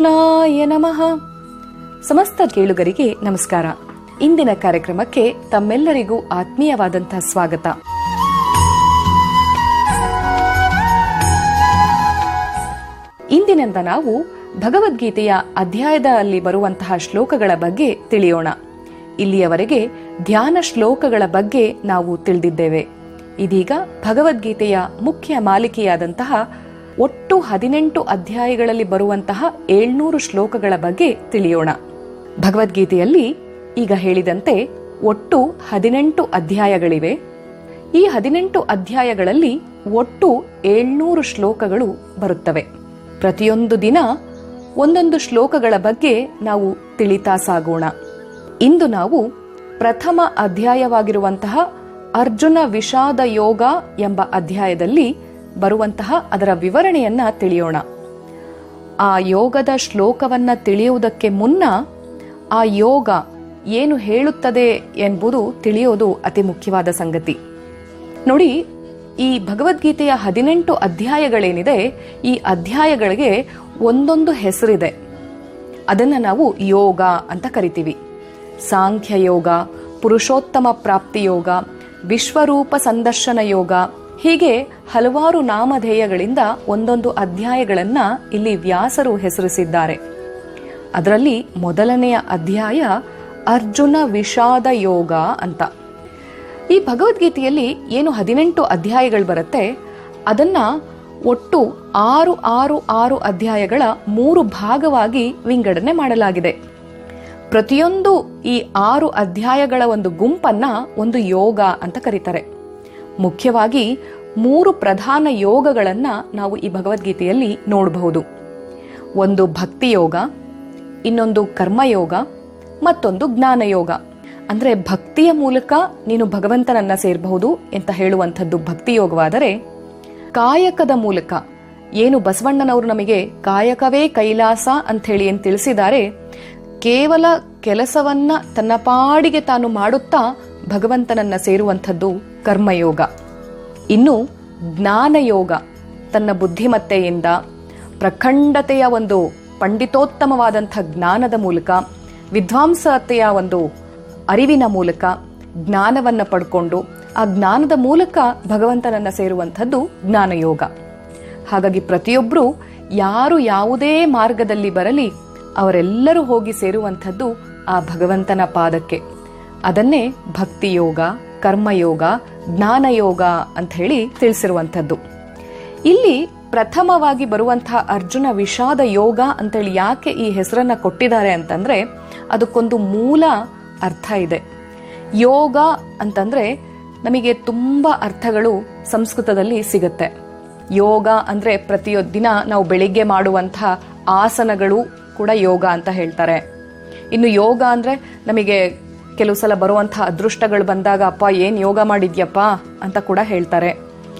ನಾಯ ನಮಃ ಸಮಸ್ತ ಕೇಳುಗರಿಗೆ ನಮಸ್ಕಾರ ಇಂದಿನ ಕಾರ್ಯಕ್ರಮಕ್ಕೆ ತಮ್ಮೆಲ್ಲರಿಗೂ ಆತ್ಮೀಯವಾದಂತಹ ಸ್ವಾಗತ ಇಂದಿನಿಂದ ನಾವು ಭಗವದ್ಗೀತೆಯ ಅಧ್ಯಾಯದಲ್ಲಿ ಬರುವಂತಹ ಶ್ಲೋಕಗಳ ಬಗ್ಗೆ ತಿಳಿಯೋಣ ಇಲ್ಲಿಯವರೆಗೆ ಧ್ಯಾನ ಶ್ಲೋಕಗಳ ಬಗ್ಗೆ ನಾವು ತಿಳಿದಿದ್ದೇವೆ ಇದೀಗ ಭಗವದ್ಗೀತೆಯ ಮುಖ್ಯ ಮಾಲಿಕೆಯಾದಂತಹ ಒಟ್ಟು ಹದಿನೆಂಟು ಅಧ್ಯಾಯಗಳಲ್ಲಿ ಬರುವಂತಹ ಏಳ್ನೂರು ಶ್ಲೋಕಗಳ ಬಗ್ಗೆ ತಿಳಿಯೋಣ ಭಗವದ್ಗೀತೆಯಲ್ಲಿ ಈಗ ಹೇಳಿದಂತೆ ಒಟ್ಟು ಹದಿನೆಂಟು ಅಧ್ಯಾಯಗಳಿವೆ ಈ ಹದಿನೆಂಟು ಅಧ್ಯಾಯಗಳಲ್ಲಿ ಒಟ್ಟು ಏಳ್ನೂರು ಶ್ಲೋಕಗಳು ಬರುತ್ತವೆ ಪ್ರತಿಯೊಂದು ದಿನ ಒಂದೊಂದು ಶ್ಲೋಕಗಳ ಬಗ್ಗೆ ನಾವು ತಿಳಿತಾ ಸಾಗೋಣ ಇಂದು ನಾವು ಪ್ರಥಮ ಅಧ್ಯಾಯವಾಗಿರುವಂತಹ ಅರ್ಜುನ ವಿಷಾದ ಯೋಗ ಎಂಬ ಅಧ್ಯಾಯದಲ್ಲಿ ಬರುವಂತಹ ಅದರ ವಿವರಣೆಯನ್ನ ತಿಳಿಯೋಣ ಆ ಯೋಗದ ಶ್ಲೋಕವನ್ನ ತಿಳಿಯುವುದಕ್ಕೆ ಮುನ್ನ ಆ ಯೋಗ ಏನು ಹೇಳುತ್ತದೆ ಎಂಬುದು ತಿಳಿಯೋದು ಅತಿ ಮುಖ್ಯವಾದ ಸಂಗತಿ ನೋಡಿ ಈ ಭಗವದ್ಗೀತೆಯ ಹದಿನೆಂಟು ಅಧ್ಯಾಯಗಳೇನಿದೆ ಈ ಅಧ್ಯಾಯಗಳಿಗೆ ಒಂದೊಂದು ಹೆಸರಿದೆ ಅದನ್ನ ನಾವು ಯೋಗ ಅಂತ ಕರಿತೀವಿ ಸಾಂಖ್ಯ ಯೋಗ ಪುರುಷೋತ್ತಮ ಪ್ರಾಪ್ತಿ ಯೋಗ ವಿಶ್ವರೂಪ ಸಂದರ್ಶನ ಯೋಗ ಹೀಗೆ ಹಲವಾರು ನಾಮಧೇಯಗಳಿಂದ ಒಂದೊಂದು ಅಧ್ಯಾಯಗಳನ್ನ ಇಲ್ಲಿ ವ್ಯಾಸರು ಹೆಸರಿಸಿದ್ದಾರೆ ಅದರಲ್ಲಿ ಮೊದಲನೆಯ ಅಧ್ಯಾಯ ಅರ್ಜುನ ವಿಷಾದ ಯೋಗ ಅಂತ ಈ ಭಗವದ್ಗೀತೆಯಲ್ಲಿ ಏನು ಹದಿನೆಂಟು ಅಧ್ಯಾಯಗಳು ಬರುತ್ತೆ ಅದನ್ನ ಒಟ್ಟು ಆರು ಆರು ಆರು ಅಧ್ಯಾಯಗಳ ಮೂರು ಭಾಗವಾಗಿ ವಿಂಗಡಣೆ ಮಾಡಲಾಗಿದೆ ಪ್ರತಿಯೊಂದು ಈ ಆರು ಅಧ್ಯಾಯಗಳ ಒಂದು ಗುಂಪನ್ನ ಒಂದು ಯೋಗ ಅಂತ ಕರೀತಾರೆ ಮುಖ್ಯವಾಗಿ ಮೂರು ಪ್ರಧಾನ ಯೋಗಗಳನ್ನ ನಾವು ಈ ಭಗವದ್ಗೀತೆಯಲ್ಲಿ ನೋಡಬಹುದು ಒಂದು ಭಕ್ತಿ ಯೋಗ ಇನ್ನೊಂದು ಕರ್ಮಯೋಗ ಮತ್ತೊಂದು ಜ್ಞಾನಯೋಗ ಅಂದ್ರೆ ಭಕ್ತಿಯ ಮೂಲಕ ನೀನು ಭಗವಂತನನ್ನ ಸೇರಬಹುದು ಅಂತ ಹೇಳುವಂಥದ್ದು ಭಕ್ತಿ ಯೋಗವಾದರೆ ಕಾಯಕದ ಮೂಲಕ ಏನು ಬಸವಣ್ಣನವರು ನಮಗೆ ಕಾಯಕವೇ ಕೈಲಾಸ ಅಂತ ಹೇಳಿ ಏನ್ ತಿಳಿಸಿದ್ದಾರೆ ಕೇವಲ ಕೆಲಸವನ್ನ ತನ್ನ ಪಾಡಿಗೆ ತಾನು ಮಾಡುತ್ತಾ ಭಗವಂತನನ್ನ ಸೇರುವಂಥದ್ದು ಕರ್ಮಯೋಗ ಇನ್ನು ಜ್ಞಾನಯೋಗ ತನ್ನ ಬುದ್ಧಿಮತ್ತೆಯಿಂದ ಪ್ರಖಂಡತೆಯ ಒಂದು ಪಂಡಿತೋತ್ತಮವಾದಂಥ ಜ್ಞಾನದ ಮೂಲಕ ವಿದ್ವಾಂಸತೆಯ ಒಂದು ಅರಿವಿನ ಮೂಲಕ ಜ್ಞಾನವನ್ನ ಪಡ್ಕೊಂಡು ಆ ಜ್ಞಾನದ ಮೂಲಕ ಭಗವಂತನನ್ನ ಸೇರುವಂಥದ್ದು ಜ್ಞಾನಯೋಗ ಹಾಗಾಗಿ ಪ್ರತಿಯೊಬ್ಬರು ಯಾರು ಯಾವುದೇ ಮಾರ್ಗದಲ್ಲಿ ಬರಲಿ ಅವರೆಲ್ಲರೂ ಹೋಗಿ ಸೇರುವಂಥದ್ದು ಆ ಭಗವಂತನ ಪಾದಕ್ಕೆ ಅದನ್ನೇ ಭಕ್ತಿಯೋಗ ಕರ್ಮಯೋಗ ಜ್ಞಾನಯೋಗ ಅಂತ ಹೇಳಿ ತಿಳಿಸಿರುವಂಥದ್ದು ಇಲ್ಲಿ ಪ್ರಥಮವಾಗಿ ಬರುವಂತಹ ಅರ್ಜುನ ವಿಷಾದ ಯೋಗ ಅಂತೇಳಿ ಯಾಕೆ ಈ ಹೆಸರನ್ನ ಕೊಟ್ಟಿದ್ದಾರೆ ಅಂತಂದ್ರೆ ಅದಕ್ಕೊಂದು ಮೂಲ ಅರ್ಥ ಇದೆ ಯೋಗ ಅಂತಂದ್ರೆ ನಮಗೆ ತುಂಬಾ ಅರ್ಥಗಳು ಸಂಸ್ಕೃತದಲ್ಲಿ ಸಿಗುತ್ತೆ ಯೋಗ ಅಂದ್ರೆ ಪ್ರತಿಯೊಂದಿನ ನಾವು ಬೆಳಿಗ್ಗೆ ಮಾಡುವಂತಹ ಆಸನಗಳು ಕೂಡ ಯೋಗ ಅಂತ ಹೇಳ್ತಾರೆ ಇನ್ನು ಯೋಗ ಅಂದ್ರೆ ನಮಗೆ ಕೆಲವು ಸಲ ಬರುವಂತಹ ಅದೃಷ್ಟಗಳು ಬಂದಾಗ ಅಪ್ಪ ಏನ್ ಯೋಗ ಮಾಡಿದ್ಯಪ್ಪ ಅಂತ ಕೂಡ ಹೇಳ್ತಾರೆ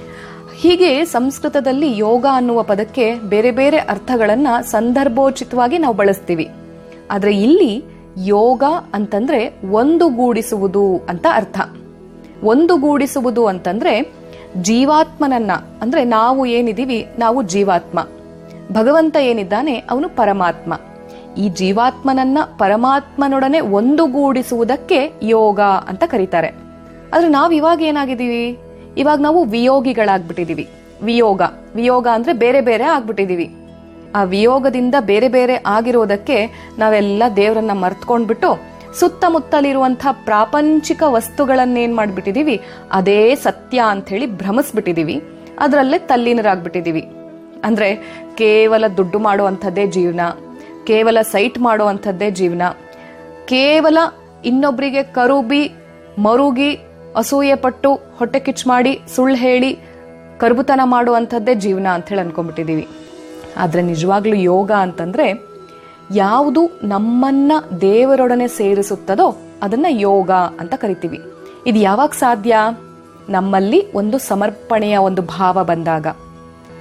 ಹೀಗೆ ಸಂಸ್ಕೃತದಲ್ಲಿ ಯೋಗ ಅನ್ನುವ ಪದಕ್ಕೆ ಬೇರೆ ಬೇರೆ ಅರ್ಥಗಳನ್ನ ಸಂದರ್ಭೋಚಿತವಾಗಿ ನಾವು ಬಳಸ್ತೀವಿ ಆದ್ರೆ ಇಲ್ಲಿ ಯೋಗ ಅಂತಂದ್ರೆ ಒಂದುಗೂಡಿಸುವುದು ಅಂತ ಅರ್ಥ ಒಂದುಗೂಡಿಸುವುದು ಅಂತಂದ್ರೆ ಜೀವಾತ್ಮನನ್ನ ಅಂದ್ರೆ ನಾವು ಏನಿದೀವಿ ನಾವು ಜೀವಾತ್ಮ ಭಗವಂತ ಏನಿದ್ದಾನೆ ಅವನು ಪರಮಾತ್ಮ ಈ ಜೀವಾತ್ಮನನ್ನ ಪರಮಾತ್ಮನೊಡನೆ ಒಂದುಗೂಡಿಸುವುದಕ್ಕೆ ಯೋಗ ಅಂತ ಕರೀತಾರೆ ಆದ್ರೆ ನಾವ್ ಇವಾಗ ಏನಾಗಿದ್ದೀವಿ ಇವಾಗ ನಾವು ವಿಯೋಗಿಗಳಾಗ್ಬಿಟ್ಟಿದೀವಿ ವಿಯೋಗ ವಿಯೋಗ ಅಂದ್ರೆ ಬೇರೆ ಬೇರೆ ಆಗ್ಬಿಟ್ಟಿದೀವಿ ಆ ವಿಯೋಗದಿಂದ ಬೇರೆ ಬೇರೆ ಆಗಿರೋದಕ್ಕೆ ನಾವೆಲ್ಲ ದೇವರನ್ನ ಮರ್ತ್ಕೊಂಡ್ಬಿಟ್ಟು ಸುತ್ತಮುತ್ತಲಿರುವಂತಹ ಪ್ರಾಪಂಚಿಕ ವಸ್ತುಗಳನ್ನೇನ್ ಮಾಡ್ಬಿಟ್ಟಿದೀವಿ ಅದೇ ಸತ್ಯ ಅಂತ ಹೇಳಿ ಭ್ರಮಿಸ್ಬಿಟ್ಟಿದೀವಿ ಅದರಲ್ಲೇ ತಲ್ಲೀನರಾಗ್ಬಿಟ್ಟಿದೀವಿ ಅಂದ್ರೆ ಕೇವಲ ದುಡ್ಡು ಮಾಡುವಂಥದ್ದೇ ಜೀವನ ಕೇವಲ ಸೈಟ್ ಮಾಡುವಂಥದ್ದೇ ಜೀವನ ಕೇವಲ ಇನ್ನೊಬ್ಬರಿಗೆ ಕರುಬಿ ಮರುಗಿ ಅಸೂಯೆ ಪಟ್ಟು ಹೊಟ್ಟೆ ಕಿಚ್ಚು ಮಾಡಿ ಸುಳ್ಳು ಹೇಳಿ ಕರ್ಬುತನ ಮಾಡುವಂಥದ್ದೇ ಜೀವನ ಅಂತ ಹೇಳಿ ಅನ್ಕೊಂಡ್ಬಿಟ್ಟಿದೀವಿ ಆದ್ರೆ ನಿಜವಾಗ್ಲೂ ಯೋಗ ಅಂತಂದ್ರೆ ಯಾವುದು ನಮ್ಮನ್ನ ದೇವರೊಡನೆ ಸೇರಿಸುತ್ತದೋ ಅದನ್ನ ಯೋಗ ಅಂತ ಕರಿತೀವಿ ಇದು ಯಾವಾಗ ಸಾಧ್ಯ ನಮ್ಮಲ್ಲಿ ಒಂದು ಸಮರ್ಪಣೆಯ ಒಂದು ಭಾವ ಬಂದಾಗ